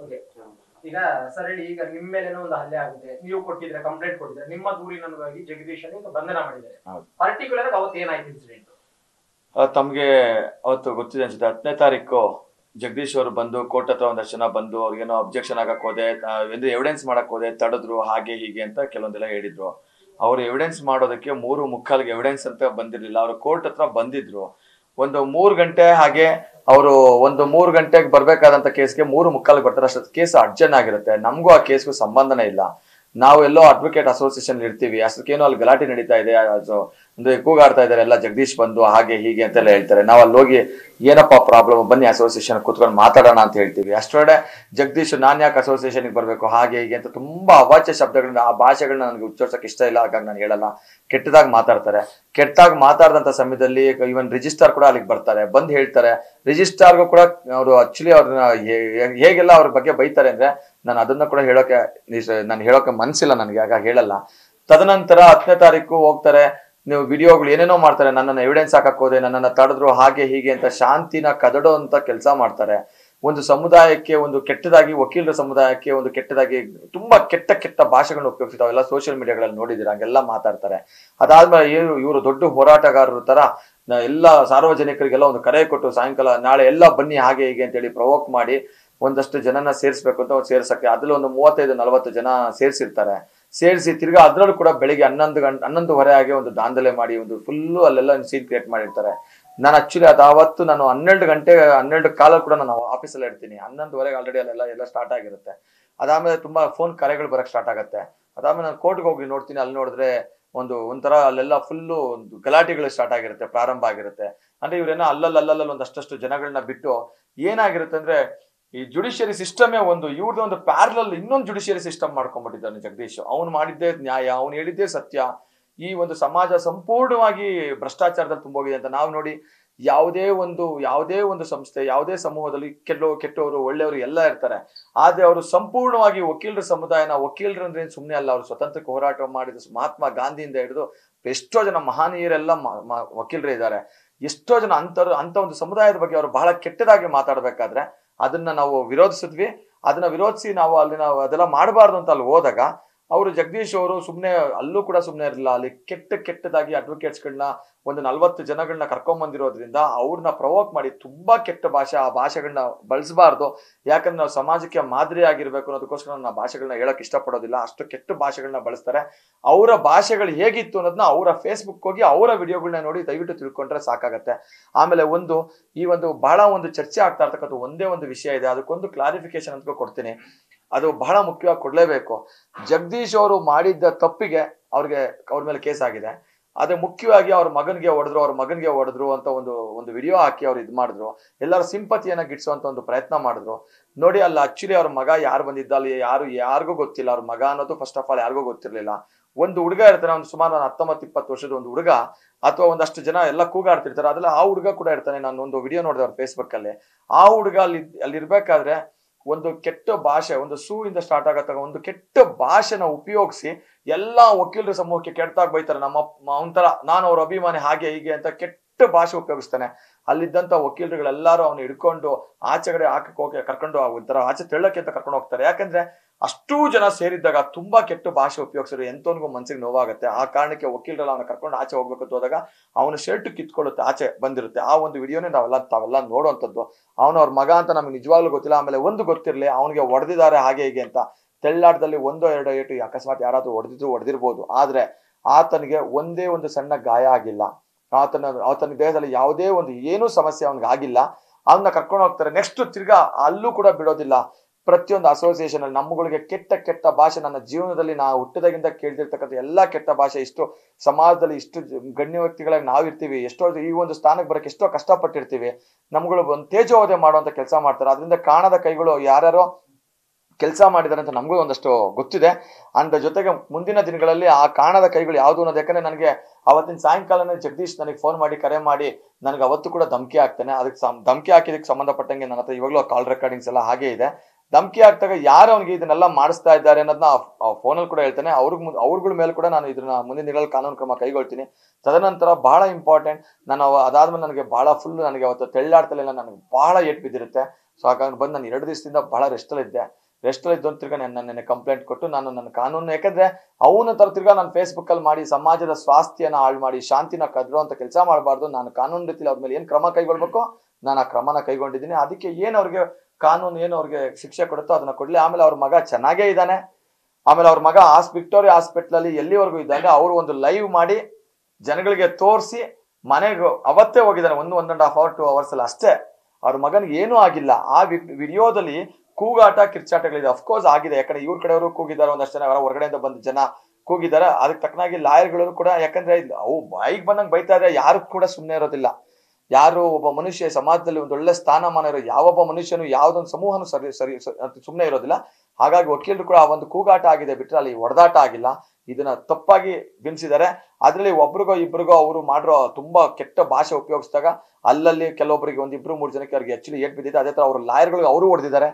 Okay ಈಗ sir ಹೇಳಿ ಈಗ ನಿಮ್ಮ ಮೇಲೇನೋ ಒಂದು ಹಲ್ಲೆ ಆಗುತ್ತೆ ನೀವು ಕೊಟ್ಟಿದ್ರೆ ಕಂಪ್ಲೇಂಟ್ ಕೊಟ್ಟಿದ್ರೆ ನಿಮ್ಮ ದೂರಿನವಾಗಿ ಜಗದೀಶ್ ಈಗ ಬಂಧನ ಮಾಡಿದ್ದಾರೆ ಹೌದು. ಪರ್ಟಿಕ್ಯುಲರ್ ಅವತ್ತು ಏನಾಯ್ತು ಇನ್ಸಿಡೆಂಟ್ ಆ, ತಮ್ಗೆ ಅವತ್ತು ಗೊತ್ತಿದೆ ಅನ್ಸುತ್ತೆ ಹತ್ತನೇ ತಾರೀಕು ಜಗದೀಶ್ ಅವರು ಬಂದು ಕೋರ್ಟ್ ಹತ್ರ ಒಂದಷ್ಟು ಜನ ಬಂದು ಅವ್ರಿಗೇನೋ ಅಬ್ಜೆಕ್ಷನ್ ಆಗಕ್ ಹೋದೆ ಆ, ಒಂದು ಎವಿಡೆನ್ಸ್ ಮಾಡಕ್ ಹೋದೆ ತಡೆದ್ರು ಹಾಗೆ ಹೀಗೆ ಅಂತ ಕೆಲವೊಂದೆಲ್ಲ ಹೇಳಿದ್ರು ಅವ್ರು ಎವಿಡೆನ್ಸ್ ಮಾಡೋದಕ್ಕೆ ಮೂರು ಮುಕ್ಕಾಲ್ಗೆ ಎವಿಡೆನ್ಸ್ ಅಂತ ಬಂದಿರ್ಲಿಲ್ಲ ಅವ್ರು ಕೋರ್ಟ್ ಹತ್ರ ಬಂದಿದ್ರು ಒಂದು ಮೂರು ಗಂಟೆ ಹಾಗೆ ಅವರು ಒಂದು ಮೂರು ಗಂಟೆಗೆ ಬರ್ಬೇಕಾದಂತ ಕೇಸ್ಗೆ ಮೂರು ಮುಕ್ಕಾಲ್ಗೆ ಬರ್ತಾರೆ ಅಷ್ಟು ಕೇಸ್ ಅರ್ಜೆಂಟ್ ಆಗಿರುತ್ತೆ ನಮಗೂ ಆ ಕೇಸ್ಗೂ ಸಂಬಂಧನೇ ಇಲ್ಲ ನಾವು ಎಲ್ಲೋ ಅಡ್ವೊಕೇಟ್ ಅಸೋಸಿಯೇಷನ್ ಇರ್ತೀವಿ ಅಷ್ಟಕ್ಕೇನೋ ಅಲ್ಲಿ ಗಲಾಟೆ ನಡೀತಾ ಇದೆ ಅದು ಒಂದು ಕೂಗಾಡ್ತಾ ಇದಾರೆ ಎಲ್ಲ ಜಗದೀಶ್ ಬಂದು ಹಾಗೆ ಹೀಗೆ ಅಂತೆಲ್ಲ ಹೇಳ್ತಾರೆ ನಾವು ಅಲ್ಲಿ ಹೋಗಿ ಏನಪ್ಪಾ ಪ್ರಾಬ್ಲಮ್ ಬನ್ನಿ ಅಸೋಸಿಯೇಷನ್ ಕುತ್ಕೊಂಡು ಮಾತಾಡೋಣ ಅಂತ ಹೇಳ್ತೀವಿ ಅಷ್ಟರೊಡೆ ಜಗದೀಶ್ ನಾನ್ ಯಾಕೆ ಅಸೋಸಿಯೇಷನ್ಗೆ ಬರಬೇಕು ಹಾಗೆ ಹೀಗೆ ಅಂತ ತುಂಬಾ ಅವಾಚ್ಯ ಶಬ್ದಗಳನ್ನ ಆ ಭಾಷೆಗಳನ್ನ ನನಗೆ ಉಚ್ಚರಿಸಕ್ಕೆ ಇಷ್ಟ ಇಲ್ಲ ಹಾಗಾಗಿ ನಾನು ಹೇಳಲ್ಲ ಕೆಟ್ಟದಾಗಿ ಮಾತಾಡ್ತಾರೆ ಕೆಟ್ಟದಾಗಿ ಮಾತಾಡಿದಂತ ಸಮಯದಲ್ಲಿ ಇವನ್ ರಿಜಿಸ್ಟಾರ್ ಕೂಡ ಅಲ್ಲಿಗೆ ಬರ್ತಾರೆ ಬಂದ್ ಹೇಳ್ತಾರೆ ರಿಜಿಸ್ಟಾರ್ಗೂ ಕೂಡ ಅವರು ಆಕ್ಚುಲಿ ಅವ್ರನ್ನ ಹೇ- ಹೇಗೆಲ್ಲ ಅವ್ರ ಬಗ್ಗೆ ಬೈತಾರೆ ಅಂದ್ರೆ ನಾನು ಅದನ್ನ ಕೂಡ ಹೇಳೋಕೆ ನಾನು ಹೇಳೋಕೆ ಮನ್ಸಿಲ್ಲ ನನಗೆ ಹಾಗಾಗಿ ಹೇಳಲ್ಲ ತದನಂತರ ಹತ್ತನೇ ತಾರೀಕು ಹೋಗ್ತಾರೆ ನೀವು ವಿಡಿಯೋಗಳು ಏನೇನೋ ಮಾಡ್ತಾರೆ ನನ್ನನ್ನು ಎವಿಡೆನ್ಸ್ ಹಾಕಕ್ ಹೋದೆ ನನ್ನನ್ನು ತಡೆದ್ರು ಹಾಗೆ ಹೀಗೆ ಅಂತ ಶಾಂತಿನ ಕದಡೋ ಅಂತ ಕೆಲಸ ಮಾಡ್ತಾರೆ ಒಂದು ಸಮುದಾಯಕ್ಕೆ ಒಂದು ಕೆಟ್ಟದಾಗಿ ವಕೀಲರ ಸಮುದಾಯಕ್ಕೆ ಒಂದು ಕೆಟ್ಟದಾಗಿ ತುಂಬಾ ಕೆಟ್ಟ ಕೆಟ್ಟ ಭಾಷೆಗಳನ್ನ ಉಪಯೋಗಿಸ್ತಾರೆ ಅವೆಲ್ಲ ಸೋಷಿಯಲ್ ಮೀಡಿಯಾಗಳಲ್ಲಿ ನೋಡಿದಿರ ಹಂಗೆಲ್ಲ ಮಾತಾಡ್ತಾರೆ ಅದಾದ್ಮೇಲೆ ಏನು ಇವರು ದೊಡ್ಡ ಹೋರಾಟಗಾರರ ತರ ನ- ಎಲ್ಲ ಸಾರ್ವಜನಿಕರಿಗೆಲ್ಲ ಒಂದು ಕರೆ ಕೊಟ್ಟು ಸಾಯಂಕಾಲ ನಾಳೆ ಎಲ್ಲ ಬನ್ನಿ ಹಾಗೆ ಹೀಗೆ ಅಂತೇಳಿ ಪ್ರವೋಕ್ ಮಾಡಿ ಒಂದಷ್ಟು ಜನನ ಸೇರಿಸ್ಬೇಕು ಅಂತ ಅವ್ರು ಸೇರ್ಸಕ್ಕೆ ಅದ್ರಲ್ಲಿ ಒಂದು ಮೂವತ್ತೈದು ನಲವತ್ತು ಜನ ಸೇರಿಸಿರ್ತಾರೆ ಸೇರಿಸಿ ತಿರ್ಗಾ ಅದ್ರಲ್ಲೂ ಕೂಡ ಬೆಳಿಗ್ಗೆ ಹನ್ನೊಂದು ಗಂಟೆ ಹನ್ನೊಂದುವರೆ ಆಗಿ ಒಂದು ದಾಂಧಲೆ ಮಾಡಿ ಒಂದು ಫುಲ್ಲು ಅಲ್ಲೆಲ್ಲ ಸೀನ್ ಕ್ರಿಯೇಟ್ ಮಾಡಿರ್ತಾರೆ ನಾನು ಆಕ್ಚುಲಿ ಅದಾವತ್ತು ನಾನು ಹನ್ನೆರಡು ಗಂಟೆ ಹನ್ನೆರಡು ಕಾಲ ಕೂಡ ನಾನು ಆಫೀಸಲ್ಲಿ ಇರ್ತೀನಿ ಹನ್ನೊಂದುವರೆಗೆ ಆಲ್ರೆಡಿ ಅಲ್ಲೆಲ್ಲ ಎಲ್ಲ ಸ್ಟಾರ್ಟ್ ಆಗಿರುತ್ತೆ ಅದಾದ್ಮೇಲೆ ತುಂಬಾ ಫೋನ್ ಕರೆಗಳು ಬರಕ್ ಸ್ಟಾರ್ಟ್ ಆಗುತ್ತೆ ಅದಾದ್ಮೇಲೆ ನಾನು ಕೋರ್ಟ್ಗೆ ಹೋಗಿ ನೋಡ್ತೀನಿ ಅಲ್ಲಿ ನೋಡಿದ್ರೆ ಒಂದು ಒಂಥರ ಅಲ್ಲೆಲ್ಲ ಫುಲ್ಲು ಒಂದು ಗಲಾಟೆಗಳು ಸ್ಟಾರ್ಟ್ ಆಗಿರುತ್ತೆ ಪ್ರಾರಂಭ ಆಗಿರುತ್ತೆ ಅಂದ್ರೆ ಇವ್ರೇನೋ ಅಲ್ಲಲ್ಲಿ ಅಲ್ಲಲ್ಲಿ ಒಂದಷ್ಟು ಜನಗಳನ್ನ ಬಿಟ್ಟು ಏನಾಗಿರುತ್ತೆ ಅಂದ್ರೆ ಈ ಜುಡಿಷಿಯರಿ ಸಿಸ್ಟಮೇ ಒಂದು ಇವ್ರದ್ದು ಒಂದು ಪ್ಯಾರಲಲ್ ಇನ್ನೊಂದು ಜುಡಿಷಿಯರಿ ಸಿಸ್ಟಮ್ ಮಾಡ್ಕೊಂಡ್ಬಿಟ್ಟಿದ್ದಾನೆ ಜಗದೀಶ್ ಅವ್ನು ಮಾಡಿದ್ದೇ ನ್ಯಾಯ ಅವ್ನು ಹೇಳಿದ್ದೇ ಸತ್ಯ ಈ ಒಂದು ಸಮಾಜ ಸಂಪೂರ್ಣವಾಗಿ ಭ್ರಷ್ಟಾಚಾರದಲ್ಲಿ ತುಂಬೋಗಿದೆ ಅಂತ ನಾವು ನೋಡಿ ಯಾವುದೇ ಒಂದು ಯಾವುದೇ ಒಂದು ಸಂಸ್ಥೆ ಯಾವುದೇ ಸಮೂಹದಲ್ಲಿ ಕೆಲವು ಕೆಟ್ಟವರು ಒಳ್ಳೆಯವರು ಎಲ್ಲ ಇರ್ತಾರೆ ಆದ್ರೆ ಅವರು ಸಂಪೂರ್ಣವಾಗಿ ವಕೀಲರ ಸಮುದಾಯನ ವಕೀಲರಂದ್ರೆ ಸುಮ್ಮನೆ ಅಲ್ಲ ಅವರು ಸ್ವತಂತ್ರಕ್ಕೆ ಹೋರಾಟ ಮಾಡಿದ ಮಹಾತ್ಮ ಗಾಂಧಿಯಿಂದ ಹಿಡಿದು ಎಷ್ಟೋ ಜನ ಮಹನೀಯರೆಲ್ಲ ಮ- ಮ- ವಕೀಲರು ಇದ್ದಾರೆ ಎಷ್ಟೋ ಜನ ಅಂತರು ಅಂತ ಒಂದು ಸಮುದಾಯದ ಬಗ್ಗೆ ಅವರು ಬಹಳ ಕೆಟ್ಟದಾಗಿ ಮಾತಾಡ್ಬೇಕಾದ್ರೆ ಅದನ್ನ ನಾವು ವಿರೋಧಿಸಿದ್ವಿ ಅದನ್ನ ವಿರೋಧಿಸಿ ನಾವು ಅಲ್ಲಿ ನಾವು ಅದೆಲ್ಲ ಮಾಡಬಾರ್ದು ಅಂತ ಅಲ್ಲಿ ಹೋದಾಗ ಅವರು ಜಗದೀಶ್ ಅವರು ಸುಮ್ಮನೆ ಅಲ್ಲೂ ಕೂಡ ಸುಮ್ಮನೆ ಇರಲಿಲ್ಲ ಅಲ್ಲಿ ಕೆಟ್ಟ ಕೆಟ್ಟದಾಗಿ ಅಡ್ವೊಕೇಟ್ಸ್ಗಳನ್ನ ಒಂದು ನಲ್ವತ್ತು ಜನಗಳನ್ನ ಕರ್ಕೊಂಬಂದಿರೋದ್ರಿಂದ ಅವ್ರನ್ನ ಪ್ರವೋಕ್ ಮಾಡಿ ತುಂಬಾ ಕೆಟ್ಟ ಭಾಷೆ ಆ ಭಾಷೆಗಳನ್ನ ಬಳಸಬಾರ್ದು ಯಾಕಂದ್ರೆ ನಾವು ಸಮಾಜಕ್ಕೆ ಮಾದರಿ ಆಗಿರ್ಬೇಕು ಅನ್ನೋದಕ್ಕೋಸ್ಕರ ನಾನು ಆ ಭಾಷೆಗಳನ್ನ ಹೇಳಕ್ ಇಷ್ಟಪಡೋದಿಲ್ಲ ಅಷ್ಟು ಕೆಟ್ಟ ಭಾಷೆಗಳನ್ನ ಬಳಸ್ತಾರೆ ಅವರ ಭಾಷೆಗಳು ಹೇಗಿತ್ತು ಅನ್ನೋದನ್ನ ಅವರ ಫೇಸ್ಬುಕ್ ಹೋಗಿ ಅವರ ವಿಡಿಯೋಗಳನ್ನ ನೋಡಿ ದಯವಿಟ್ಟು ತಿಳ್ಕೊಂಡ್ರೆ ಸಾಕಾಗತ್ತೆ ಆಮೇಲೆ ಒಂದು ಈ ಒಂದು ಬಹಳ ಒಂದು ಚರ್ಚೆ ಆಗ್ತಾ ಇರ್ತಕ್ಕಂಥ ಒಂದೇ ಒಂದು ವಿಷಯ ಇದೆ ಅದಕ್ಕೊಂದು ಕ್ಲಾರಿಫಿಕೇಶನ್ ಅಂತ ಕೊಡ್ತೀನಿ ಅದು ಬಹಳ ಮುಖ್ಯವಾಗಿ ಕೊಡ್ಲೇಬೇಕು ಜಗದೀಶ್ ಅವರು ಮಾಡಿದ್ದ ತಪ್ಪಿಗೆ ಅವ್ರಿಗೆ ಅವ್ರ ಮೇಲೆ ಕೇಸ್ ಆಗಿದೆ ಅದೇ ಮುಖ್ಯವಾಗಿ ಅವ್ರ ಮಗನ್ಗೆ ಹೊಡೆದ್ರು ಅವ್ರ ಮಗನ್ಗೆ ಹೊಡೆದ್ರು ಅಂತ ಒಂದು ಒಂದು ವಿಡಿಯೋ ಹಾಕಿ ಅವ್ರು ಇದು ಮಾಡಿದ್ರು ಎಲ್ಲರ ಸಿಂಪತಿಯನ್ನ ಗಿಟ್ಸುವಂತ ಒಂದು ಪ್ರಯತ್ನ ಮಾಡಿದ್ರು ನೋಡಿ ಅಲ್ಲಿ ಆಕ್ಚುಲಿ ಅವ್ರ ಮಗ ಯಾರು ಬಂದಿದ್ದ ಅಲ್ಲಿ ಯಾರು ಯಾರಿಗೂ ಗೊತ್ತಿಲ್ಲ ಅವ್ರ ಮಗ ಅನ್ನೋದು ಫಸ್ಟ್ ಆಫ್ ಆಲ್ ಯಾರಿಗೂ ಗೊತ್ತಿರ್ಲಿಲ್ಲ ಒಂದು ಹುಡುಗ ಇರ್ತಾನೆ ಒಂದು ಸುಮಾರು ಒಂದು ಹತ್ತೊಂಬತ್ತು ಇಪ್ಪತ್ತು ವರ್ಷದ ಒಂದು ಹುಡುಗ ಅಥವಾ ಒಂದಷ್ಟು ಜನ ಎಲ್ಲ ಕೂಗಾಡ್ತಿರ್ತಾರೆ ಅದೆಲ್ಲ ಆ ಹುಡುಗ ಕೂಡ ಇರ್ತಾನೆ ನಾನು ಒಂದು ವಿಡಿಯೋ ನೋಡಿದೆ ಅವ್ರ ಫೇಸ್ಬುಕ್ ಅಲ್ಲಿ ಆ ಹುಡುಗ ಅಲ್ಲಿ ಅಲ್ಲಿ ಇರ್ಬೇಕಾದ್ರೆ ಒಂದು ಕೆಟ್ಟ ಭಾಷೆ ಒಂದು ಸೂ ಇಂದ ಸ್ಟಾರ್ಟ್ ಆಗತ್ತ ಒಂದು ಕೆಟ್ಟ ಭಾಷೆನ ಉಪಯೋಗಿಸಿ ಎಲ್ಲಾ ವಕೀಲರ ಸಮೂಹಕ್ಕೆ ಕೆಟ್ಟದಾಗ ಬೈತಾರೆ ನಮ್ಮ ಅಪ್ಪ- ಒಂಥರ ನಾನು ಅವ್ರ ಅಭಿಮಾನಿ ಹಾಗೆ ಹೀಗೆ ಅಂತ ಕೆಟ್ಟ ಭಾಷೆ ಉಪಯೋಗಿಸ್ತಾನೆ ಅಲ್ಲಿದ್ದಂತ ವಕೀಲರುಗಳೆಲ್ಲರೂ ಅವ್ನು ಹಿಡ್ಕೊಂಡು ಆಚೆಗಡೆ ಹಾಕಕ್ ಹೋಗಿ ಕರ್ಕೊಂಡು ಆ ಒಂಥರ ಆಚೆ ತೆಳ್ಳಕ್ಕೆ ಅಂತ ಕರ್ಕೊಂಡು ಹೋಗ್ತಾರೆ ಯಾಕಂದ್ರೆ ಅಷ್ಟೂ ಜನ ಸೇರಿದ್ದಾಗ ತುಂಬಾ ಕೆಟ್ಟ ಭಾಷೆ ಉಪಯೋಗಿಸಿದ್ರು ಎಂತವನಿಗೂ ಮನ್ಸಿಗೆ ನೋವಾಗುತ್ತೆ ಆ ಕಾರಣಕ್ಕೆ ವಕೀಲರೆಲ್ಲ ಅವನ ಕರ್ಕೊಂಡು ಆಚೆ ಹೋಗ್ಬೇಕು ಅಂತ ಹೋದಾಗ ಅವನ ಶರ್ಟ್ ಕಿತ್ಕೊಳ್ಳುತ್ತೆ ಆಚೆ ಬಂದಿರುತ್ತೆ ಆ ಒಂದು ವಿಡಿಯೋನೇ ನಾವೆಲ್ಲ ತಾವೆಲ್ಲ ನೋಡುವಂಥದ್ದು ಅವನು ಅವ್ರ ಮಗ ಅಂತ ನಮ್ಗೆ ನಿಜವಾಗ್ಲೂ ಗೊತ್ತಿಲ್ಲ ಆಮೇಲೆ ಒಂದು ಗೊತ್ತಿರಲಿ ಅವನಿಗೆ ಹೊಡೆದಿದ್ದಾರೆ ಹಾಗೆ ಹೀಗೆ ಅಂತ ತೆಳ್ಳಾಟದಲ್ಲಿ ಒಂದೋ ಎರಡೋ ಏಟು ಅಕಸ್ಮಾತ್ ಯಾರಾದ್ರೂ ಹೊಡೆದಿದ್ರು ಹೊಡೆದಿರ್ಬೋದು ಆದ್ರೆ ಆತನಿಗೆ ಒಂದೇ ಒಂದು ಸಣ್ಣ ಗಾಯ ಆಗಿಲ್ಲ ಆತನ ಆತನ ದೇಹದಲ್ಲಿ ಯಾವುದೇ ಒಂದು ಏನೂ ಸಮಸ್ಯೆ ಅವನಿಗೆ ಆಗಿಲ್ಲ ಅವನ್ನ ಕರ್ಕೊಂಡು ಹೋಗ್ತಾರೆ ನೆಕ್ಸ್ಟ್ ತಿರ್ಗಾ ಅಲ್ಲೂ ಕೂಡ ಬಿಡೋದಿಲ್ಲ ಪ್ರತಿಯೊಂದು ಅಸೋಸಿಯೇಷನ್ ಅಲ್ಲಿ ನಮ್ಮಗಳಿಗೆ ಕೆಟ್ಟ ಕೆಟ್ಟ ಭಾಷೆ ನನ್ನ ಜೀವನದಲ್ಲಿ ನಾವು ಹುಟ್ಟದಾಗಿಂದ ಕೇಳ್ತಿರ್ತಕ್ಕಂಥ ಎಲ್ಲಾ ಕೆಟ್ಟ ಭಾಷೆ ಇಷ್ಟು ಸಮಾಜದಲ್ಲಿ ಇಷ್ಟು ಜ- ಗಣ್ಯ ವ್ಯಕ್ತಿಗಳಾಗಿ ನಾವು ಇರ್ತೀವಿ ಎಷ್ಟೋ ಈ ಒಂದು ಸ್ಥಾನಕ್ಕೆ ಬರಕ್ಕೆ ಎಷ್ಟೋ ಕಷ್ಟಪಟ್ಟಿರ್ತೀವಿ ನಮ್ಗಳು ಒಂದು ತೇಜೋವಧೆ ಮಾಡುವಂತ ಕೆಲಸ ಮಾಡ್ತಾರೆ ಅದರಿಂದ ಕಾಣದ ಕೈಗಳು ಯಾರ್ಯಾರೋ ಕೆಲಸ ಮಾಡಿದ್ದಾರೆ ಅಂತ ನಮಗೂ ಒಂದಷ್ಟು ಗೊತ್ತಿದೆ ಅಂಡ್ ಜೊತೆಗೆ ಮುಂದಿನ ದಿನಗಳಲ್ಲಿ ಆ ಕಾಣದ ಕೈಗಳು ಯಾವುದು ಅನ್ನೋದು ಯಾಕಂದ್ರೆ ನನಗೆ ಅವತ್ತಿನ ಸಾಯಂಕಾಲನೇ ಜಗದೀಶ್ ನನಗೆ ಫೋನ್ ಮಾಡಿ ಕರೆ ಮಾಡಿ ನನಗೆ ಅವತ್ತು ಕೂಡ ಧಮಕಿ ಹಾಕ್ತಾನೆ ಅದಕ್ಕೆ ಸಂ- ಧಮಕಿ ಹಾಕಿದಕ್ಕೆ ಸಂಬಂಧಪಟ್ಟಂಗೆ ನನ್ನ ಹತ್ರ ಇವಾಗಲೂ ಕಾಲ್ ರೆಕಾರ್ಡಿಂಗ್ಸ್ ಎಲ್ಲ ಹಾಗೆ ಇದೆ ಧಮಕಿ ಹಾಕ್ದಾಗ ಯಾರು ಅವನಿಗೆ ಇದನ್ನೆಲ್ಲ ಮಾಡಿಸ್ತಾ ಇದ್ದಾರೆ ಅನ್ನೋದನ್ನ ಫೋನಲ್ಲಿ ಕೂಡ ಹೇಳ್ತಾನೆ ಅವ್ರಿಗೆ ಅವ್ರಗಳ ಮೇಲೆ ಕೂಡ ನಾನು ಇದನ್ನ ಮುಂದಿನ ದಿನಗಳಲ್ಲಿ ಕಾನೂನು ಕ್ರಮ ಕೈಗೊಳ್ತೀನಿ ತದನಂತರ ಬಹಳ ಇಂಪಾರ್ಟೆಂಟ್ ನಾನು ಅವ- ಅದಾದ್ಮೇಲೆ ನನಗೆ ಬಹಳ ಫುಲ್ ನನಗೆ ಅವತ್ತು ತೆಳ್ಳಾಡ್ತಲೆಲ್ಲ ನನಗೆ ಬಹಳ ಏಟ್ ಬಿದ್ದಿರುತ್ತೆ ಸೊ ಹಾಗಾಗಿ ಬಂದು ನಾನು ಎರಡು ದಿವಸದಿಂದ ಬಹಳ ರೆಸ್ಟಲ್ಲಿದ್ದೆ ರೆಸ್ಟಲ್ಲಿ ಇದ್ದು ತಿರ್ಗಾ ನಾನು ನನ್ನ ಕಂಪ್ಲೇಂಟ್ ಕೊಟ್ಟು ನಾನು ನನ್ನ ಕಾನೂನು ಯಾಕಂದ್ರೆ ಅವನ ತರ ತಿರ್ಗಾ ನಾನು ಫೇಸ್ಬುಕ್ ಅಲ್ಲಿ ಮಾಡಿ ಸಮಾಜದ ಸ್ವಾಸ್ಥ್ಯನ ಹಾಳು ಮಾಡಿ ಶಾಂತಿನ ಕದ್ರುವಂತ ಕೆಲಸ ಮಾಡಬಾರ್ದು ನಾನು ಕಾನೂನು ರೀತಿಲಿ ಅವ್ರ ಮೇಲೆ ಏನ್ ಕ್ರಮ ಕೈಗೊಳ್ಬೇಕು ನಾನು ಆ ಕ್ರಮನ ಕೈಗೊಂಡಿದ್ದೀನಿ ಅದಕ್ಕೆ ಏನ್ ಅವ್ರಿಗೆ ಕಾನೂನು ಏನು ಅವ್ರಿಗೆ ಶಿಕ್ಷೆ ಕೊಡುತ್ತೋ ಅದನ್ನ ಕೊಡ್ಲಿ ಆಮೇಲೆ ಅವ್ರ ಮಗ ಚೆನ್ನಾಗೇ ಇದ್ದಾನೆ ಆಮೇಲೆ ಅವ್ರ ಮಗ ಹಾಸ್ ವಿಕ್ಟೋರಿಯಾ ಹಾಸ್ಪಿಟಲ್ ಅಲ್ಲಿ ಎಲ್ಲಿವರೆಗೂ ಇದ್ದಾಗ ಅವರು ಒಂದು ಲೈವ್ ಮಾಡಿ ಜನಗಳಿಗೆ ತೋರಿಸಿ ಮನೆಗೆ ಅವತ್ತೇ ಹೋಗಿದ್ದಾನೆ ಒಂದು one and half hour two hours ಅಲ್ಲಿ ಅಷ್ಟೇ ಅವ್ರ ಮಗನಿಗೆ ಏನೂ ಆಗಿಲ್ಲ ಆ ವಿಡಿಯೋದಲ್ಲಿ ಕೂಗಾಟ ಕಿರ್ಚಾಟಗಳಿದೆ ಅಫ್ಕೋರ್ಸ್ ಆಗಿದೆ ಯಾಕಂದ್ರೆ ಇವ್ರ ಕಡೆಯವರು ಕೂಗಿದ್ದಾರೆ ಒಂದಷ್ಟು ಜನ ಅವರ ಹೊರಗಡೆಯಿಂದ ಬಂದ ಜನ ಕೂಗಿದ್ದಾರೆ ಅದಕ್ಕೆ ತಕ್ಕನಾಗಿ ಲಾಯರ್ಗಳು ಕೂಡ ಯಾಕಂದ್ರೆ ಇದು ಅವು ಬಾಯಿಗೆ ಬಂದಂಗೆ ಬೈತಾ ಇದ್ರೆ ಯಾರು ಕೂಡ ಸುಮ್ಮನೆ ಇರೋದಿಲ್ಲ ಯಾರು ಒಬ್ಬ ಮನುಷ್ಯ ಸಮಾಜದಲ್ಲಿ ಒಂದು ಒಳ್ಳೆ ಸ್ಥಾನಮಾನ ಇರೋ ಯಾವೊಬ್ಬ ಮನುಷ್ಯನು ಯಾವ್ದೊಂದು ಸಮೂಹನು ಸರಿ ಸರಿ ಸುಮ್ಮನೆ ಇರೋದಿಲ್ಲ ಹಾಗಾಗಿ ವಕೀಲರು ಕೂಡ ಆ ಒಂದು ಕೂಗಾಟ ಆಗಿದೆ ಬಿಟ್ರೆ ಅಲ್ಲಿ ಹೊಡೆದಾಟ ಆಗಿಲ್ಲ ಇದನ್ನ ತಪ್ಪಾಗಿ ಬಿಂಬಿಸಿದ್ದಾರೆ ಅದ್ರಲ್ಲಿ ಒಬ್ರಿಗೋ ಇಬ್ರಿಗೋ ಅವರು ಮಾಡಿರೋ ತುಂಬಾ ಕೆಟ್ಟ ಭಾಷೆ ಉಪಯೋಗಿಸಿದಾಗ ಅಲ್ಲಲ್ಲಿ ಕೆಲವೊಬ್ಬರಿಗೆ ಒಂದ್ ಇಬ್ರು ಮೂರು ಜನಕ್ಕೆ ಅವ್ರಿಗೆ ಆಕ್ಚುಲಿ ಏಟ್ ಬಿದ್ದಿದೆ ಅದೇ ತರ ಅವ್ರ ಲಾಯರ್ಗಳು ಅವರು ಹೊಡೆದಿದ್ದಾರೆ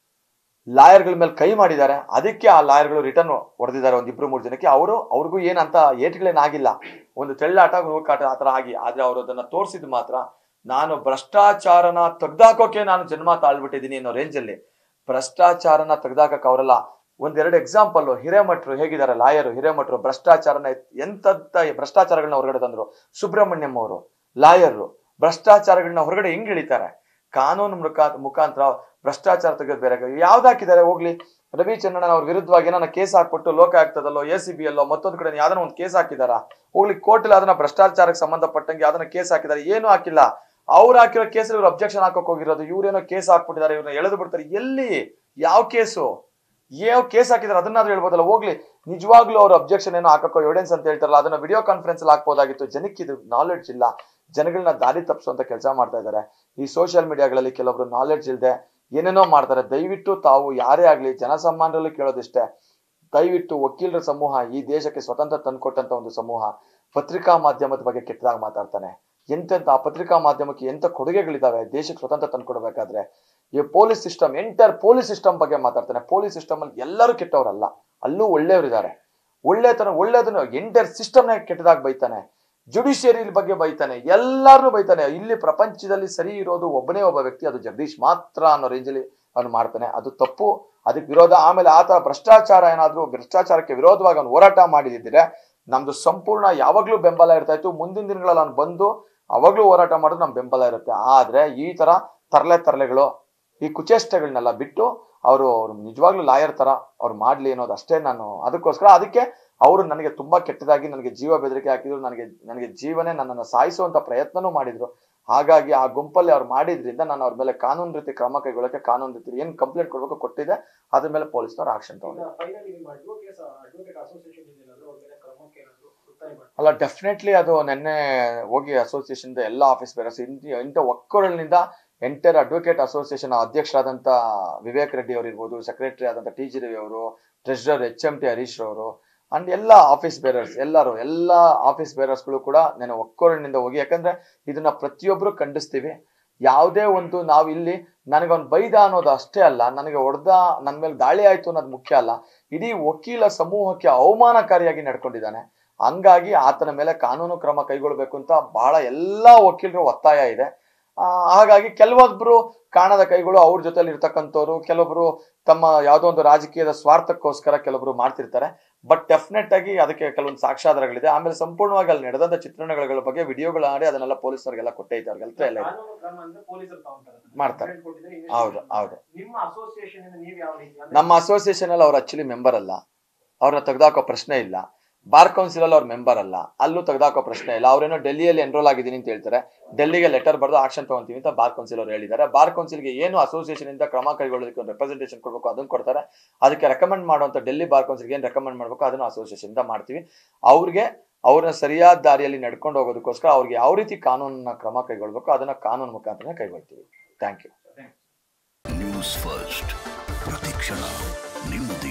ಲಾಯರ್ಗಳ ಮೇಲೆ ಕೈ ಮಾಡಿದ್ದಾರೆ ಅದಕ್ಕೆ ಆ ಲಾಯರ್ಗಳು ರಿಟರ್ನ್ ಹೊಡೆದಿದ್ದಾರೆ ಒಂದ್ ಇಬ್ರು ಮೂರು ಜನಕ್ಕೆ ಅವರು ಅವ್ರಿಗೂ ಏನಂತ ಏಟ್ಗಳೇನಾಗಿಲ್ಲ ಒಂದು ತೆಳ್ಳಾಟ ನೂಕಾಟ ಆ ತರ ಆಗಿ ಆದ್ರೆ ಅವರು ಅದನ್ನ ತೋರಿಸಿದ್ ಮಾತ್ರ ನಾನು ಭ್ರಷ್ಟಾಚಾರನ ತೆಗ್ದಾಕೋಕೆ ನಾನು ಜನ್ಮ ತಾಳ್ಬಿಟ್ಟಿದ್ದೀನಿ ಅನ್ನೋ ರೇಂಜಲ್ಲಿ ಭ್ರಷ್ಟಾಚಾರನ ತೆಗ್ದಾಕಕ್ಕೆ ಅವರಲ್ಲ ಒಂದೆರಡು ಎಕ್ಸಾಂಪಲ್ ಹಿರೇಮಠರು ಹೇಗಿದ್ದಾರೆ ಲಾಯರು ಹಿರೇಮಠರು ಭ್ರಷ್ಟಾಚಾರನ ಎಂತಂತ ಭ್ರಷ್ಟಾಚಾರಗಳನ್ನ ಹೊರಗಡೆ ತಂದ್ರು ಸುಬ್ರಹ್ಮಣ್ಯಂ ಅವರು ಲಾಯರು ಭ್ರಷ್ಟಾಚಾರಗಳನ್ನ ಹೊರಗಡೆ ಹೆಂಗ್ ಇಳಿತಾರೆ ಕಾನೂನು ಮುಖಾ ಮುಖಾಂತರ ಭ್ರಷ್ಟಾಚಾರ ತೆಗೆದು ಬೇರೆ ಯಾವ್ದು ಹಾಕಿದ್ದಾರೆ ಹೋಗ್ಲಿ ರವಿಚಂದ್ರನ್ ಅವ್ರ ವಿರುದ್ಧವಾಗಿ ಏನಾರ ಕೇಸ್ ಹಾಕ್ಬಿಟ್ಟು ಲೋಕ ಆಗ್ತದಲ್ಲೋ ಎ ಸಿ ಬಿ ಅಲ್ಲೋ ಮತ್ತೊಂದು ಕಡೆ ಯಾವ್ದನ್ನ ಒಂದು ಕೇಸ್ ಹಾಕಿದಾರ ಹೋಗ್ಲಿ ಕೋರ್ಟ್ ಅದನ್ನ ಭ್ರಷ್ಟಾಚಾರಕ್ಕೆ ಸಂಬಂಧಪಟ್ಟಂಗೆ ಯಾವ್ದನ್ನ ಕೇಸ್ ಹಾಕಿದ್ದಾರೆ ಏನು ಹಾಕಿಲ್ಲ ಅವ್ರು ಹಾಕಿರೋ ಕೇಸ್ ಇವ್ರು ಅಬ್ಜೆಕ್ಷನ್ ಹಾಕಕ್ ಹೋಗಿರೋದು ಇವ್ರೇನೋ ಕೇಸ್ ಹಾಕ್ಬಿಟ್ಟಿದ್ದಾರೆ ಇವ್ರನ್ನ ಎಳೆದು ಬಿಡ್ತಾರೆ ಎಲ್ಲಿ ಯಾವ ಕೇಸು ಯಾವ ಕೇಸ್ ಹಾಕಿದಾರೆ ಅದನ್ನಾದ್ರೂ ಹೇಳ್ಬೋದಲ್ಲ ಹೋಗ್ಲಿ ನಿಜವಾಗ್ಲೂ ಅವ್ರು ಅಬ್ಜೆಕ್ಷನ್ ಏನೋ ಹಾಕಕ್ಕೋ ಎವಿಡೆನ್ಸ್ ಅಂತ ಹೇಳ್ತಾರಲ್ಲ ಅದನ್ನ ವಿಡಿಯೋ ಕಾನ್ಫರೆನ್ಸ್ ಅಲ್ಲಿ ಹಾಕ್ಬೋದಾಗಿತ್ತು ಜನಕ್ಕೆ ಇದು ನಾಲೆಡ್ಜ್ ಇಲ್ಲ ಜನಗಳನ್ನ ದಾರಿ ತಪ್ಪಿಸುವಂತ ಕೆಲಸ ಮಾಡ್ತಾ ಇದ್ದಾರೆ ಈ ಸೋಷಿಯಲ್ ಮೀಡಿಯಾಗಳಲ್ಲಿ ಕೆಲವೊಬ್ರು ನಾಲೆಡ್ಜ್ ಇಲ್ಲದೆ ಏನೇನೋ ಮಾಡ್ತಾರೆ ದಯವಿಟ್ಟು ತಾವು ಯಾರೇ ಆಗ್ಲಿ ಜನಸಾಮಾನ್ಯರಲ್ಲಿ ಕೇಳೋದಿಷ್ಟೇ ದಯವಿಟ್ಟು ವಕೀಲರ ಸಮೂಹ ಈ ದೇಶಕ್ಕೆ ಸ್ವತಂತ್ರ ತಂದ್ಕೊಟ್ಟಂತ ಒಂದು ಸಮೂಹ ಪತ್ರಿಕಾ ಮಾಧ್ಯಮದ ಬಗ್ಗೆ ಕೆಟ್ಟದಾಗ ಮಾತಾಡ್ತಾನೆ ಎಂತೆಂತ ಆ ಪತ್ರಿಕಾ ಮಾಧ್ಯಮಕ್ಕೆ ಎಂತ ಕೊಡುಗೆಗಳಿದಾವೆ ದೇಶಕ್ಕೆ ಸ್ವತಂತ್ರ ತಂದ್ಕೊಡ್ಬೇಕಾದ್ರೆ ಈ police system enter police system ಬಗ್ಗೆ ಮಾತಾಡ್ತಾನೆ ಪೊಲೀಸ್ ಸಿಸ್ಟಮ್ ಅಲ್ಲಿ ಎಲ್ಲರೂ ಕೆಟ್ಟವರಲ್ಲ ಅಲ್ಲೂ ಒಳ್ಳೆಯವರಿದ್ದಾರೆ ಒಳ್ಳೆತನ ಒಳ್ಳೆದನ್ನು ಎಂಟರ್ ಸಿಸ್ಟಮ್ನ ಕೆಟ್ಟದಾಗ ಬೈತಾನೆ ಜುಡಿಷಿಯರಿ ಬಗ್ಗೆ ಬೈತಾನೆ ಎಲ್ಲಾರನ್ನೂ ಬೈತಾನೆ ಇಲ್ಲಿ ಪ್ರಪಂಚದಲ್ಲಿ ಸರಿ ಇರೋದು ಒಬ್ಬನೇ ಒಬ್ಬ ವ್ಯಕ್ತಿ ಅದು ಜಗದೀಶ್ ಮಾತ್ರ ಅನ್ನೋ ರೇಂಜಲ್ಲಿ ಅವನು ಮಾಡ್ತಾನೆ ಅದು ತಪ್ಪು ಅದಕ್ಕೆ ವಿರೋಧ ಆಮೇಲೆ ಆತ ಭ್ರಷ್ಟಾಚಾರ ಏನಾದ್ರೂ ಭ್ರಷ್ಟಾಚಾರಕ್ಕೆ ವಿರೋಧವಾಗಿ ಅವನು ಹೋರಾಟ ಮಾಡಿದಿದ್ರೆ ನಮ್ದು ಸಂಪೂರ್ಣ ಯಾವಾಗ್ಲೂ ಬೆಂಬಲ ಇರ್ತಾ ಇತ್ತು ಮುಂದಿನ ದಿನಗಳಲ್ಲಿ ಅವ್ನು ಬಂದು ಅವಾಗ್ಲೂ ಹೋರಾಟ ಮಾಡೋದು ನಮ್ ಬೆಂಬಲ ಇರುತ್ತೆ ಆದ್ರೆ ಈ ತರ ತರಲೆ ತರಲೆಗಳು ಈ ಕುಚೇಷ್ಟಗಳನ್ನೆಲ್ಲ ಬಿಟ್ಟು ಅವರು ನಿಜವಾಗ್ಲೂ ಲಾಯರ್ ತರ ಅವ್ರು ಮಾಡ್ಲಿ ಅನ್ನೋದು ಅಷ್ಟೇ ನಾನು ಅದಕ್ಕೋಸ್ಕರ ಅದಕ್ಕೆ ಅವರು ನನಗೆ ತುಂಬಾ ಕೆಟ್ಟದಾಗಿ ನನಗೆ ಜೀವ ಬೆದರಿಕೆ ಹಾಕಿದ್ರು ನನಗೆ ನನಗೆ ಜೀವನೇ ನನ್ನನ್ನು ಸಾಯಿಸುವಂತ ಪ್ರಯತ್ನನೂ ಮಾಡಿದ್ರು ಹಾಗಾಗಿ ಆ ಗುಂಪಲ್ಲಿ ಅವ್ರು ಮಾಡಿದ್ರಿಂದ ನಾನು ಅವ್ರ ಮೇಲೆ ಕಾನೂನು ರೀತಿ ಕ್ರಮ ಕೈಗೊಳ್ಳಕ್ಕೆ ಕಾನೂನು ರೀತಿ ಏನ್ ಕಂಪ್ಲೇಂಟ್ ಕೊಡ್ಬೇಕು ಕೊಟ್ಟಿದೆ ಅದ್ರ ಮೇಲೆ ಪೊಲೀಸ್ನವ್ರು ಆಕ್ಷನ್ ತಗೊಂಡು ಫೈನಲಿ ನಿಮ್ಮ ಅಡ್ವೊಕೇಟ್ ಅಡ್ವೊಕೇಟ್ ಅಸೋಸಿಯೇಷನ್ ಏನಾದ್ರು ಅವ್ರ ಮೇಲೆ ಕ್ರಮಕ್ಕೆ ಏನಾದ್ರು ಒತ್ತಾಯ ಮಾಡಿ ಅಲ್ಲ ಡೆಫಿನೆಟ್ಲಿ ಅದು ನಿನ್ನೆ ಹೋಗಿ ಅಸೋಸಿಯೇಷನ್ ಎಲ್ಲ ಆಫೀಸ್ ಬೇರೆ ಇಂಥ ಒಕ್ಕೂರಲಿನಿಂದ ಎಂಟರ್ ಅಡ್ವೊಕೇಟ್ ಅಸೋಸಿಯೇಷನ್ ಅಧ್ಯಕ್ಷರಾದಂಥ ವಿವೇಕ್ ರೆಡ್ಡಿ ಅವರು ಇರ್ಬೋದು ಸೆಕ್ರೆಟರಿ ಆದಂಥ ಟಿ ಜಿ ರವಿ ಅವರು treasurer H M T Harish ಅವರು ಅಂಡ್ ಎಲ್ಲ ಆಫೀಸ್ ಬೇರರ್ಸ್ ಎಲ್ಲರೂ ಎಲ್ಲ ಆಫೀಸ್ ಬೇರರ್ಸ್ಗಳು ಕೂಡ ನಾನು ಒಕ್ಕೂರಿನಿಂದ ಹೋಗಿ ಯಾಕಂದ್ರೆ ಇದನ್ನ ಪ್ರತಿಯೊಬ್ಬರು ಖಂಡಿಸ್ತೀವಿ ಯಾವುದೇ ಒಂದು ನಾವು ಇಲ್ಲಿ ನನಗೆ ಅವ್ನು ಬೈದ ಅನ್ನೋದು ಅಷ್ಟೇ ಅಲ್ಲ ನನಗೆ ಹೊಡೆದ ನನ್ನ ಮೇಲೆ ದಾಳಿ ಆಯ್ತು ಅನ್ನೋದು ಮುಖ್ಯ ಅಲ್ಲ ಇಡೀ ವಕೀಲ ಸಮೂಹಕ್ಕೆ ಅವಮಾನಕಾರಿಯಾಗಿ ನಡ್ಕೊಂಡಿದ್ದಾನೆ ಹಂಗಾಗಿ ಆತನ ಮೇಲೆ ಕಾನೂನು ಕ್ರಮ ಕೈಗೊಳ್ಬೇಕು ಅಂತ ಬಹಳ ಎಲ್ಲಾ ವಕೀಲರು ಒತ್ತಾಯ ಇದೆ ಆ, ಹಾಗಾಗಿ ಕೆಲವೊಬ್ರು ಕಾಣದ ಕೈಗಳು ಅವ್ರ ಜೊತೆಲಿ ಇರ್ತಕ್ಕಂಥವ್ರು ಕೆಲವೊಬ್ರು ತಮ್ಮ ಯಾವುದೋ ಒಂದು ರಾಜಕೀಯದ ಸ್ವಾರ್ಥಕ್ಕೋಸ್ಕರ ಕೆಲವೊಬ್ರು ಮಾಡ್ತಿರ್ತಾರೆ ಬಟ್ ಡೆಫಿನೆಟ್ ಆಗಿ ಅದಕ್ಕೆ ಕೆಲವೊಂದು ಸಾಕ್ಷ್ಯಾಧಾರಗಳಿದೆ ಆಮೇಲೆ ಸಂಪೂರ್ಣವಾಗಿ ಅಲ್ಲಿ ನಡೆದಂತ ಚಿತ್ರಣಗಳ ಬಗ್ಗೆ ವಿಡಿಯೋಗಳು ಮಾಡಿ ಅದನ್ನೆಲ್ಲ ಪೊಲೀಸರಿಗೆಲ್ಲ ಕೊಟ್ಟೈತೆ ಅವ್ರಿಗೆಲ್ಲ ಎಲ್ಲ ಇದೆ. ಕಾನೂನು ಕ್ರಮ ಅಂದ್ರೆ ಪೊಲೀಸರು ತಗೊಂತಾರೆ ಮಾಡ್ತಾರೆ. Complaint ಕೊಟ್ಟಿದ್ರೆ ಹೌದು investigation ಹೌದು ನಿಮ್ಮ ಅಸೋಸಿಯೇಷನ್ ಇಂದ ನೀವು ಯಾವ ರೀತಿ ಅಂದ್ರೆ ನಮ್ಮ ಅಸೋಸಿಯೇಷನ್ ಅಲ್ಲಿ ಅವ್ರು ಆಕ್ಚುಲಿ ಮೆಂಬರ್ ಅಲ್ಲ ಅವ್ರನ್ನ ತೆಗೆದಾಕೋ ಪ್ರಶ್ನೆ ಇಲ್ಲ ಬಾರ್ ಕೌನ್ಸಿಲ್ ಅಲ್ಲಿ ಅವ್ರ ಮೆಂಬರ್ ಅಲ್ಲ ಅಲ್ಲೂ ತೆಗೆದಾಕೋ ಪ್ರಶ್ನೆ ಇಲ್ಲ ಅವ್ರೇನೋ ಡೆಲ್ಲಿಯಲ್ಲಿ ಎನ್ರೋಲ್ ಆಗಿದ್ದೀನಿ ಅಂತ ಹೇಳ್ತಾರೆ ಡೆಲ್ಲಿಗೆ ಲೆಟರ್ ಬರೆದು ಆಕ್ಷನ್ ತಗೊಂತೀವಿ ಅಂತ ಬಾರ್ ಕೌನ್ಸಿಲ್ ಅವರು ಹೇಳಿದ್ದಾರೆ ಬಾರ್ ಕೌನ್ಸಿಲ್ಗೆ ಏನು ಅಸೋಸಿಯೇಷನ್ ಇಂದ ಕ್ರಮ ಕೈಗೊಳ್ಳೋದಕ್ಕೆ ಒಂದು ರೆಪ್ರೆಸೆಂಟೇಷನ್ ಕೊಡಬೇಕು ಅದನ್ನ ಕೊಡ್ತಾರೆ ಅದಕ್ಕೆ ರೆಕಮೆಂಡ್ ಮಾಡುವಂತ ಡೆಲ್ಲಿ ಬಾರ್ ಕೌನ್ಸಿಲ್ಗೆ ಏನು ರೆಕಮೆಂಡ್ ಮಾಡಬೇಕು ಅದನ್ನು ಅಸೋಸಿಯೇಷನ್ ಇಂದ ಮಾಡ್ತೀವಿ ಅವ್ರಿಗೆ ಅವ್ರನ್ನ ಸರಿಯಾದ ದಾರಿಯಲ್ಲಿ ನಡ್ಕೊಂಡು ಹೋಗೋದಕ್ಕೋಸ್ಕರ ಅವ್ರಿಗೆ ಯಾವ ರೀತಿ ಕಾನೂನನ್ನ ಕ್ರಮ ಕೈಗೊಳ್ಬೇಕು ಅದನ್ನ ಕಾನೂನು ಮುಖಾಂತರ ಕೈಗೊಳ್ತೀವಿ ಥ್ಯಾಂಕ್ ಯು ನ್ಯೂಸ್ ಫಸ್ಟ್ ಪ್ರತಿಕ್ಷಣ ನಿಮ್ಮ